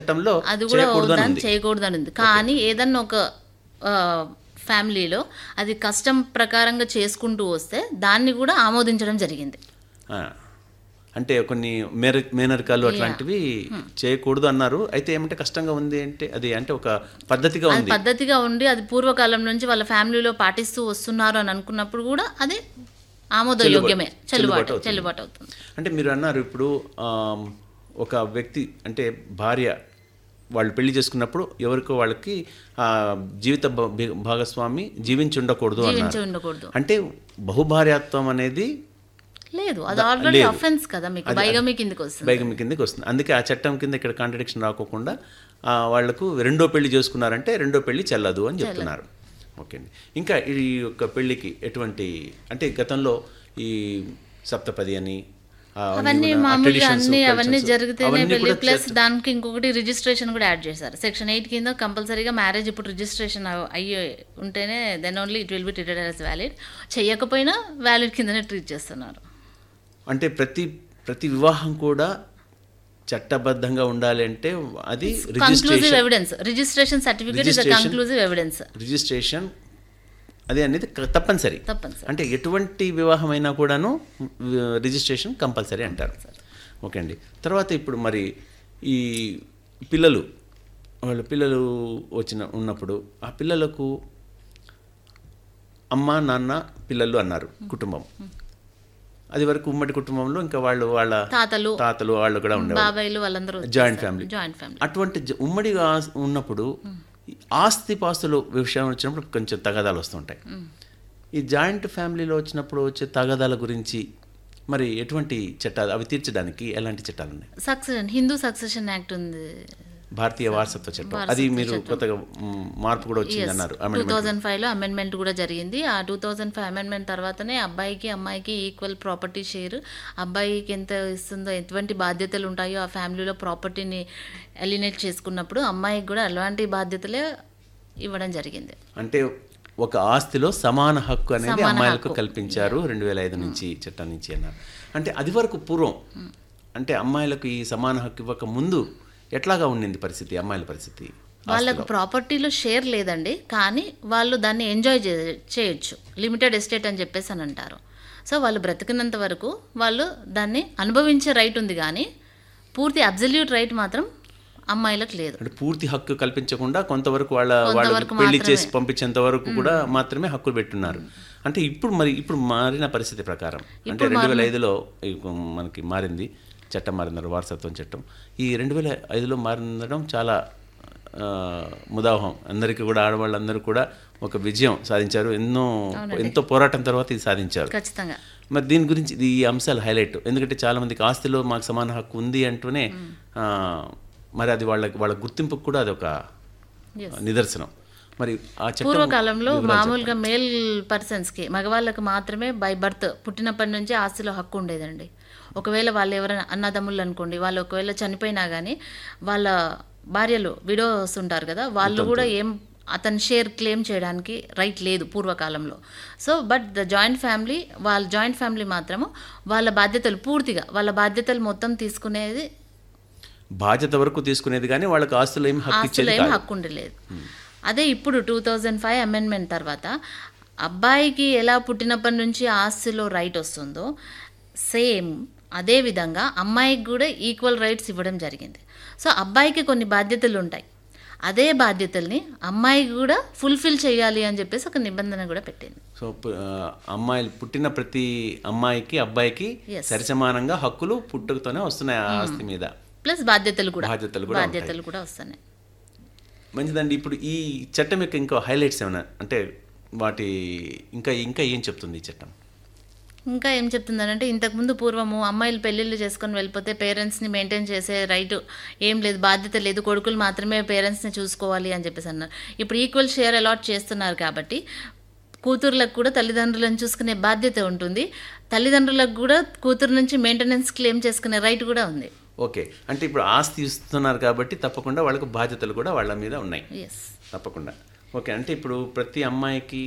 చట్టంలో అది కూడా చేయకూడదు అని దాన్ని ఉంది చేయకూడదు అని ఉంది కానీ ఏదన్నా ఒక ఆ, ఫ్యామిలీలో అది కష్టం ప్రకారంగా చేసుకుంటూ వస్తే దాన్ని కూడా ఆమోదించడం జరిగింది ఆ. అంటే కొన్ని మేర మేనరికాలు అట్లాంటివి చేయకూడదు అన్నారు అయితే ఏమంటే కష్టంగా ఉంది అంటే అది అంటే ఒక పద్ధతిగా అది ఉంది పద్ధతిగా ఉండి అది పూర్వకాలం నుంచి వాళ్ళ ఫ్యామిలీలో పాటిస్తూ వస్తున్నారు అని అనుకున్నప్పుడు కూడా అది ఆమోదయోగ్యమే చెల్లుబాటు చెల్లుబాటు అవుతుంది అంటే మీరు అన్నారు ఇప్పుడు ఆమ్, ఒక వ్యక్తి అంటే భార్య వాళ్ళు పెళ్లి చేసుకున్నప్పుడు ఎవరికో వాళ్ళకి ఆ, జీవిత భా- భి- భాగస్వామి జీవించి ఉండకూడదు జీవించి అన్నారు ఉండకూడదు అంటే బహుభార్యాత్వం అనేది లేదు అది ఆల్రెడీ అఫెన్స్ కదా మీకు బైగమి కిందకి వస్తుంది బైగమి కిందకి వస్తుంది అందుకే ఆ చట్టం కింద ఇక్కడ కాంట్రడిక్షన్ రాకోకుండా ఆ, వాళ్లకు రెండో పెళ్లి చేసుకున్నారంటే రెండో పెళ్లి చెల్లదు అని చెప్తున్నారు ఓకే అండి ఇంకా ఈ యొక్క పెళ్లికి ఎటువంటి అంటే గతంలో ఈ సప్తపది అని ఆ, అవన్నీ కూడా ఆ మామూలుగా traditions, అన్ని అవన్నీ cultures, జరిగితేనే అవన్నీ పెళ్లి కూడా ప్లస్ దానికి ఇంకొకటి రిజిస్ట్రేషన్ కూడా యాడ్ చేశారు సెక్షన్ ఎయిట్ కింద కంపల్సరీగా మ్యారేజ్ ఇప్పుడు రిజిస్ట్రేషన్ అయ్యి ఉంటేనే then only it will be treated as valid చేయకపోయినా వ్యాలిడ్ కిందనే ట్రీట్ చేస్తున్నారు అంటే ప్రతి ప్రతి వివాహం కూడా చట్టబద్ధంగా ఉండాలి అంటే అది conclusive registration evidence registration certificate is Registration- conclusive evidence registration అది అనేది క- తప్పనిసరి తప్పనిసరి అంటే ఎటువంటి వివాహం అయినా కూడాను వి- రిజిస్ట్రేషన్ కంపల్సరీ అంటారు ఓకే అండి తర్వాత ఇప్పుడు మరి ఈ పిల్లలు వాళ్ళ పిల్లలు వచ్చిన ఉన్నప్పుడు ఆ పిల్లలకు అమ్మ నాన్న పిల్లలు అన్నారు కుటుంబం అది వరకు ఉమ్మడి కుటుంబంలో ఇంకా వాళ్ళు వాళ్ళ తాతలు తాతలు వాళ్ళు కూడా ఉండేవారు బాబాయిలు వాళ్ళందరూ జాయింట్ ఫ్యామిలీ జాయింట్ ఫ్యామిలీ అటువంటి జ- ఉమ్మడిగా ఆస్- ఉన్నప్పుడు ఈ ఆస్తి పాస్తులు విషయం వచ్చినప్పుడు కొంచెం తగాదాలు వస్తుంటాయి ఈ జాయింట్ ఫ్యామిలీలో వచ్చినప్పుడు వచ్చే తగాదాల గురించి మరి ఎటువంటి చట్టాలు అవి తీర్చడానికి ఎలాంటి చట్టాలు ఉన్నాయి సక్సెషన్ హిందూ సక్సెషన్ యాక్ట్ ఉంది భారతీయ వారసత్వ చట్టం అది మీరు కొత్తగా మ్, మార్పు కూడా వచ్చింది అన్నారు టూ థౌజండ్ ఫైవ్లో అమెండ్మెంట్ కూడా జరిగింది ఆ టూ థౌజండ్ ఫైవ్ అమెండ్మెంట్ తర్వాతనే అబ్బాయికి అమ్మాయికి ఈక్వల్ ప్రాపర్టీ షేర్ అబ్బాయికి ఎంత ఇస్తుందో ఎటువంటి బాధ్యతలు ఉంటాయో ఆ ఫ్యామిలీలో ప్రాపర్టీని ఎలినేట్ చేసుకున్నప్పుడు అమ్మాయికి కూడా అలాంటి బాధ్యతలే ఇవ్వడం జరిగింది అంటే ఒక ఆస్తిలో సమాన హక్కు అనేది అమ్మాయిలకు కల్పించారు రెండు వేల ఐదు నుంచి చట్టం నుంచి అన్నారు అంటే అది వరకు పూర్వం అంటే అమ్మాయిలకు ఈ సమాన హక్కు ఇవ్వక ముందు ఎట్లాగా ఉండింది పరిస్థితి అమ్మాయిల పరిస్థితి వాళ్ళకు ప్రాపర్టీలో షేర్ లేదండి కానీ వాళ్ళు దాన్ని ఎంజాయ్ చే చేయొచ్చు లిమిటెడ్ ఎస్టేట్ అని చెప్పేసి అని అంటారు సో వాళ్ళు బ్రతికినంత వరకు వాళ్ళు దాన్ని అనుభవించే రైట్ ఉంది కానీ పూర్తి అబ్జల్యూట్ రైట్ మాత్రం అమ్మాయిలకు లేదు అంటే పూర్తి హక్కు కల్పించకుండా కొంతవరకు వాళ్ళ వాళ్ళకి పెళ్లి చేసి పంపించేంత వరకు కూడా మాత్రమే హక్కులు పెట్టున్నారు అంటే ఇప్పుడు మరి ఇప్పుడు మారిన పరిస్థితి ప్రకారం అంటే రెండు వేల ఐదులో మనకి మారింది చట్టం మారినారు వారసత్వం చట్టం ఈ రెండు వేల ఐదులో మారినడం చాలా ఆ, ముదావహం అందరికీ కూడా ఆడవాళ్ళందరూ కూడా ఒక విజయం సాధించారు ఎన్నో ఎంతో పోరాటం తర్వాత ఇది సాధించారు ఖచ్చితంగా మరి దీని గురించి ఇది ఈ అంశాలు హైలైట్ ఎందుకంటే చాలా మందికి ఆస్తిలో మాకు సమాన హక్కు ఉంది అంటూనే ఆ, మరి అది వాళ్ళ వాళ్ళ గుర్తింపుకు కూడా అది ఒక నిదర్శనం మరి ఆ చట్టం పూర్వకాలంలో మామూలుగా మేల్ పర్సన్స్కి మగవాళ్ళకు మాత్రమే బై బర్త్ పుట్టినప్పటి నుంచి ఆస్తిలో హక్కు ఉండేదండి ఒకవేళ వాళ్ళు ఎవరైనా అన్నదమ్ముళ్ళు అనుకోండి వాళ్ళు ఒకవేళ చనిపోయినా కానీ వాళ్ళ భార్యలు విడోస్ ఉంటారు కదా వాళ్ళు కూడా ఏం అతని షేర్ క్లెయిమ్ చేయడానికి రైట్ లేదు పూర్వకాలంలో so but the joint family వాళ్ళ జాయింట్ ఫ్యామిలీ మాత్రము వాళ్ళ బాధ్యతలు పూర్తిగా వాళ్ళ బాధ్యతలు మొత్తం తీసుకునేది బాధ్యత వరకు తీసుకునేది కానీ వాళ్ళకి ఆస్తులు ఏమి హక్కు ఆస్తులు ఇచ్చేది ఏం కాదు హక్కు ఉండలేదు అదే ఇప్పుడు టూ థౌజండ్ ఫైవ్ అమెండ్మెంట్ తర్వాత అబ్బాయికి ఎలా పుట్టినప్పటి నుంచి ఆస్తిలో రైట్ వస్తుందో సేమ్ అదే విధంగా అమ్మాయికి కూడా ఈక్వల్ రైట్స్ ఇవ్వడం జరిగింది సో అబ్బాయికి కొన్ని బాధ్యతలు ఉంటాయి అదే బాధ్యతల్ని అమ్మాయికి కూడా ఫుల్ఫిల్ చేయాలి అని చెప్పేసి ఒక నిబంధన కూడా పెట్టింది సో పు- ఆ, అమ్మాయిలు పుట్టిన ప్రతి అమ్మాయికి అబ్బాయికి Yes. సరిసమానంగా హక్కులు పుట్టుకతోనే వస్తున్నాయి ఆ ఆస్తి మీద ప్లస్ బాధ్యతలు కూడా బాధ్యతలు కూడా ఉంటాయి. బాధ్యతలు కూడా వస్తున్నాయి మంచిదండి ఇప్పుడు ఈ చట్టం యొక్క ఇంకో హైలైట్స్ ఏమైనా అంటే వాటి ఇంకా ఇంకా ఏం చెప్తుంది ఈ చట్టం ఇంకా ఏం చెప్తుందనంటే ఇంతకుముందు పూర్వము అమ్మాయిలు పెళ్ళిళ్ళు చేసుకొని వెళ్ళిపోతే పేరెంట్స్ని మెయింటైన్ చేసే రైట్ ఏం లేదు బాధ్యత లేదు కొడుకులు మాత్రమే పేరెంట్స్ని చూసుకోవాలి అని చెప్పేసి అన్నారు ఇప్పుడు ఈక్వల్ షేర్ అలాట్ చేస్తున్నారు కాబట్టి కూతుర్లకు కూడా తల్లిదండ్రులను చూసుకునే బాధ్యత ఉంటుంది తల్లిదండ్రులకు కూడా కూతురు నుంచి మెయింటెనెన్స్ క్లెయిమ్ చేసుకునే రైట్ కూడా ఉంది ఓకే అంటే ఇప్పుడు ఆస్తి ఇస్తున్నారు కాబట్టి తప్పకుండా వాళ్ళకు బాధ్యతలు కూడా వాళ్ళ మీద ఉన్నాయి ఎస్ తప్పకుండా ఓకే అంటే ఇప్పుడు ప్రతి అమ్మాయికి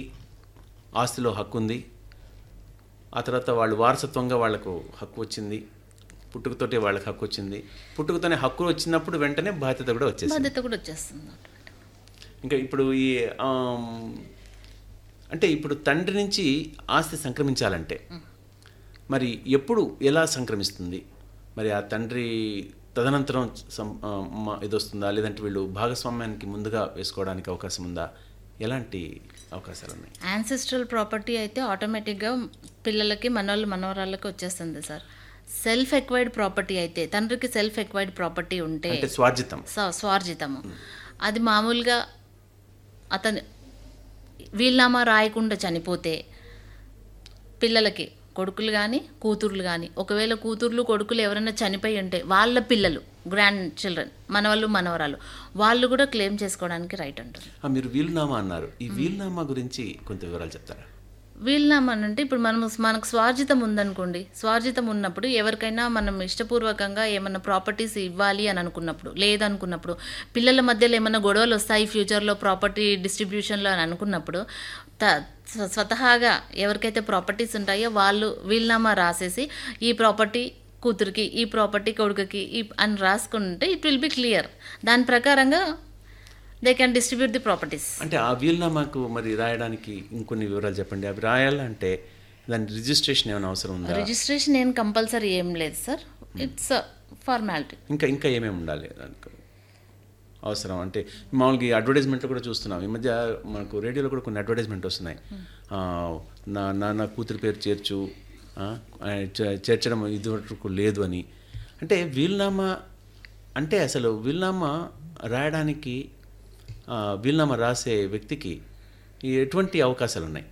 ఆస్తిలో హక్కు ఉంది ఆ తర్వాత వాళ్ళు వారసత్వంగా వాళ్ళకు హక్కు వచ్చింది పుట్టుకతోటే వాళ్ళకి హక్కు వచ్చింది పుట్టుకతోనే హక్కు వచ్చినప్పుడు వెంటనే బాధ్యత కూడా వచ్చేసింది బాధ్యత కూడా వచ్చేస్తుంది ఇంకా ఇప్పుడు ఈ ఆమ్, అంటే ఇప్పుడు తండ్రి నుంచి ఆస్తి సంక్రమించాలంటే మరి ఎప్పుడు ఎలా సంక్రమిస్తుంది మరి ఆ తండ్రి తదనంతరం సం ఆ, మ- ఇది వస్తుందా లేదంటే వీళ్ళు భాగస్వామ్యానికి ముందుగా వేసుకోవడానికి అవకాశం ఉందా ఎలాంటి అవకాశాలు ఉన్నాయి యాన్సెస్ట్రల్ ప్రాపర్టీ అయితే ఆటోమేటిక్గా పిల్లలకి మనవాళ్ళు మనవరాళ్ళకి వచ్చేస్తుంది సార్ సెల్ఫ్ ఎక్వైర్డ్ ప్రాపర్టీ అయితే తండ్రికి సెల్ఫ్ ఎక్వైర్డ్ ప్రాపర్టీ ఉంటే అంటే స్వార్జితం స్వ- స్వార్జితము అది మామూలుగా అతను వీళ్ళనామా రాయకుండా చనిపోతే పిల్లలకి కొడుకులు కానీ కూతుర్లు కానీ ఒకవేళ కూతుర్లు కొడుకులు ఎవరైనా చనిపోయి ఉంటే వాళ్ళ పిల్లలు గ్రాండ్ చిల్డ్రన్ మనవాళ్ళు మనవరాలు వాళ్ళు కూడా క్లెయిమ్ చేసుకోవడానికి రైట్ ఉంటుంది ఆ, మీరు వీలునామా అన్నారు ఈ వీలునామా గురించి కొంత వివరాలు చెప్తారా వీళ్ళనామా అంటే ఇప్పుడు మనం మనకు స్వార్జితం ఉందనుకోండి స్వార్జితం ఉన్నప్పుడు ఎవరికైనా మనం ఇష్టపూర్వకంగా ఏమైనా ప్రాపర్టీస్ ఇవ్వాలి అని అనుకున్నప్పుడు లేదనుకున్నప్పుడు పిల్లల మధ్యలో ఏమైనా గొడవలు వస్తాయి ఫ్యూచర్లో ప్రాపర్టీ డిస్ట్రిబ్యూషన్లో అని అనుకున్నప్పుడు త స్వ- స్వతహాగా ఎవరికైతే ప్రాపర్టీస్ ఉంటాయో వాళ్ళు వీళ్ళనామా రాసేసి ఈ ప్రాపర్టీ కూతురికి ఈ ప్రాపర్టీ కొడుకుకి ఈ అని రాసుకుంటే ఇట్ విల్ బి క్లియర్ దాని ప్రకారంగా they can distribute the properties అంటే ఆ వీలునామాకు మరి రాయడానికి ఇంకొన్ని వివరాలు చెప్పండి అవి రాయాలంటే దాని రిజిస్ట్రేషన్ ఏమైనా అవసరం ఉందా రిజిస్ట్రేషన్ ఏం కంపల్సరీ ఏం లేదు సార్ ఇట్స్ ఫార్మాలిటీ ఇంకా ఇంకా ఏమేమి ఉండాలి దానికి అవసరం అంటే మామూలుగా ఈ అడ్వర్టైజ్మెంట్లో కూడా చూస్తున్నాం ఈ మధ్య మనకు రేడియోలో కూడా కొన్ని అడ్వర్టైజ్మెంట్ వస్తున్నాయి ఆ, నా నా నా కూతురు పేరు చేర్చు ఆ, ఆ, చే- చేర్చడం ఇదివరకు లేదు అని అంటే వీలునామా అంటే అసలు వీలునామా రాయడానికి ఆ, వీలునామా రాసే వ్యక్తికి ఎటువంటి అవకాశాలు ఉన్నాయి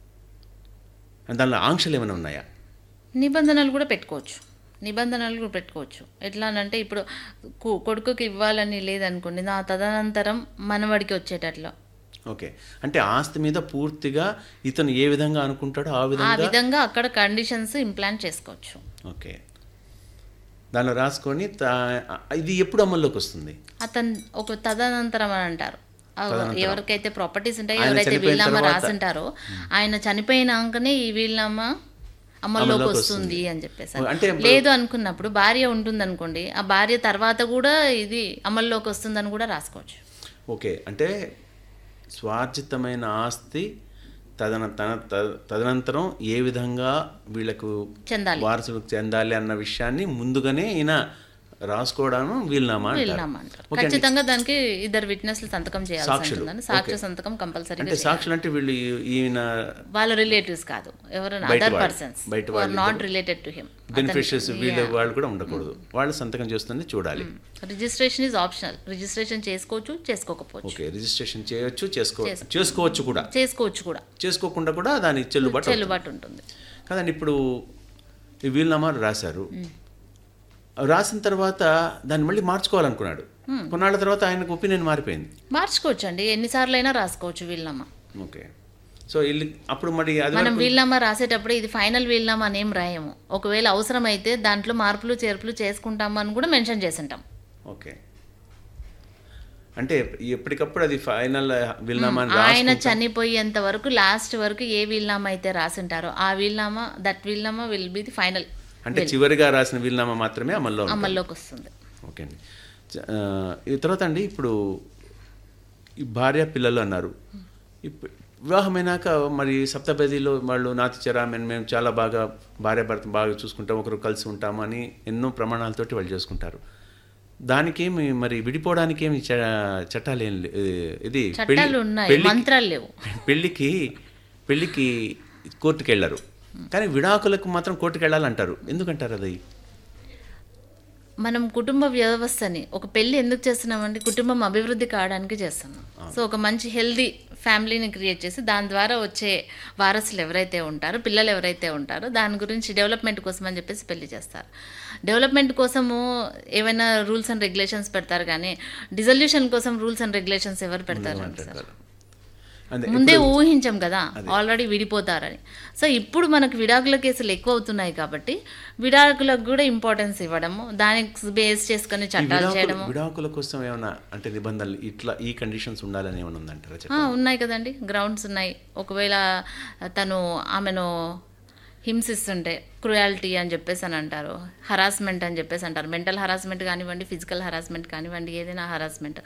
దానిలో ఆంక్షలు ఏమైనా ఉన్నాయా నిబంధనలు కూడా పెట్టుకోవచ్చు నిబంధనలు కూడా పెట్టుకోవచ్చు ఎట్లా అంటే ఇప్పుడు కు- కొడుకుకి ఇవ్వాలని లేదనుకోండి నా తదనంతరం మనవడికి వచ్చేటట్లు ఓకే అంటే ఆస్తి మీద పూర్తిగా ఇతను ఏ విధంగా అనుకుంటాడో ఆ ఆ విధంగా విధంగా అక్కడ కండిషన్స్ ఇంప్లాంట్ చేసుకోవచ్చు ఓకే దానిలో రాసుకొని తా- ఇది ఎప్పుడు అమల్లోకి వస్తుంది అతను ఒక తదనంతరం అని అంటారు ఆ ఎవరికైతే ప్రాపర్టీస్ ఉంటాయో ఆయన ఎవరైతే చనిపోయిన వీళ్ళనామా తర్వాత- రాసింటారో ఆయన చనిపోయినాకనే ఈ వీళ్ళనామా అమల్లోకి అమల్లోకి వస్తుంది అని చెప్పేసి అంటే లేదు అనుకున్నప్పుడు భార్య ఉంటుంది అనుకోండి ఆ భార్య తర్వాత కూడా ఇది అమల్లోకి వస్తుందని కూడా రాసుకోవచ్చు ఓకే అంటే స్వార్జితమైన ఆస్తి తదన తన త- తదనంతరం ఏ విధంగా వీళ్ళకు చెందాలి వారసులకు చెందాలి అన్న విషయాన్ని ముందుగానే ఈయన రాసుకోవడం వీలునామా అంటారు వీళ్ళనామా అంటారు ఖచ్చితంగా దానికి ఇద్దరు విట్నెస్లు సంతకం చేయాల్సి సాక్షులు. ఉంటుందని సాక్ష్య సంతకం కంపల్సరీగా అంటే సాక్షులు అంటే వీళ్ళు ఈ- ఈయన వాళ్ళ రిలేటివ్స్ కాదు ఎవరైనా బయట అదర్ వాళ్ళు. పర్సన్స్ బయట are not related to him beneficiaries వీళ్ళు వాళ్ళు కూడా ఉండకూడదు వాళ్ళు సంతకం చేస్తుంది చూడాలి రిజిస్ట్రేషన్ ఈజ్ ఆప్షనల్ రిజిస్ట్రేషన్ చేసుకోవచ్చు చేసుకోకపోవచ్చు ఓకే రిజిస్ట్రేషన్ చేయొచ్చు చేసుకో చేసుకోవచ్చు కూడా చేసుకోవచ్చు కూడా చేసుకోకుండా కూడా దాని చెల్లుబాటు అవుతుంది. చెల్లుబాటు ఉంటుంది కదండి ఇప్పుడు ఈ వీలునామాలు రాశారు రాసిన తర్వాత దాన్ని మళ్ళీ మార్చుకోవాలనుకున్నాడు కొన్నాళ్ళ తర్వాత ఆయనకు ఒపీనియన్ మారిపోయింది మార్చుకోవచ్చు అండి ఎన్నిసార్లు అయినా రాసుకోవచ్చు వీళ్ళనామా ఓకే సో ఇల్లు అప్పుడు మరి అది మనం వీళ్ళనామా రాసేటప్పుడు ఇది ఫైనల్ వీళ్ళనామా అని ఏం రాయము ఒకవేళ అవసరమైతే దాంట్లో మార్పులు చేర్పులు చేసుకుంటాము అని కూడా మెన్షన్ చేసింటాం ఓకే అంటే ఎప్పటికప్పుడు అది ఫైనల్ వీలునామా అని ఆయన రాసుకుంటా- చనిపోయేంత వరకు లాస్ట్ వరకు ఏ వీల్నామా అయితే రాసింటారో ఆ వీల్నామా దట్ వీల్నామా విల్ బి ది ఫైనల్ అంటే చివరిగా రాసిన వీలునామా మాత్రమే అమల్లో ఉంటుంది. అమల్లోకి వస్తుంది ఓకే అండి చ- ఆ, ఈ తర్వాత అండి ఇప్పుడు ఈ భార్య పిల్లలు అన్నారు ఇప్పుడు వివాహమైనాక మరి సప్తపదిలో వాళ్ళు నాతి చెరా మేము మేము చాలా బాగా భార్య భర్త బాగా చూసుకుంటాం ఒకరు కలిసి ఉంటాము అని ఎన్నో ప్రమాణాలతోటి వాళ్ళు చేసుకుంటారు దానికేమి మరి విడిపోవడానికి ఏమి చట్టాలు ఏం లే- ఇది పెళ్లి- చట్టాలు ఉన్నాయి పెళ్లికి- మంత్రాలు లేవు పెళ్ళికి పెళ్ళికి కోర్టుకి వెళ్ళరు కానీ విడాకులకు మాత్రం కోర్టుకి వెళ్ళాలంటారు ఎందుకంటారు అది మనం కుటుంబ వ్యవస్థని ఒక పెళ్లి ఎందుకు చేస్తున్నామంటే కుటుంబం అభివృద్ధి కావడానికి చేస్తున్నాం సో ఒక మంచి హెల్దీ ఫ్యామిలీని క్రియేట్ చేసి దాని ద్వారా వచ్చే వారసులు ఎవరైతే ఉంటారో పిల్లలు ఎవరైతే ఉంటారో దాని గురించి డెవలప్మెంట్ కోసం అని చెప్పేసి పెళ్లి చేస్తారు డెవలప్మెంట్ కోసము ఏమైనా రూల్స్ అండ్ రెగ్యులేషన్స్ పెడతారు కానీ డిజల్యూషన్ కోసం రూల్స్ అండ్ రెగ్యులేషన్స్ ఎవరు పెడతారు సార్ అదే ముందే ఊహించాం కదా ఆల్రెడీ విడిపోతారని సో ఇప్పుడు మనకు విడాకుల కేసులు ఎక్కువ అవుతున్నాయి కాబట్టి విడాకులకు కూడా ఇంపార్టెన్స్ ఇవ్వడము దానికి బేస్ చేసుకొని ఈ చట్టాలు విడాకుల- చేయడము విడాకుల కోసం ఏమైనా అంటే నిబంధనలు ఇట్లా ఈ కండిషన్స్ ఉండాలని ఏమైనా ఉందంటారా ఆ, చెప్పండి ఉన్నాయి కదండి గ్రౌండ్స్ ఉన్నాయి ఒకవేళ తను ఆమెను హింసిస్తుంటే క్రుయాలిటీ అని చెప్పేసి అని అంటారు హరాస్మెంట్ అని చెప్పేసి అంటారు మెంటల్ హరాస్మెంట్ కానివ్వండి ఫిజికల్ హరాస్మెంట్ కానివ్వండి ఏదైనా హరాస్మెంట్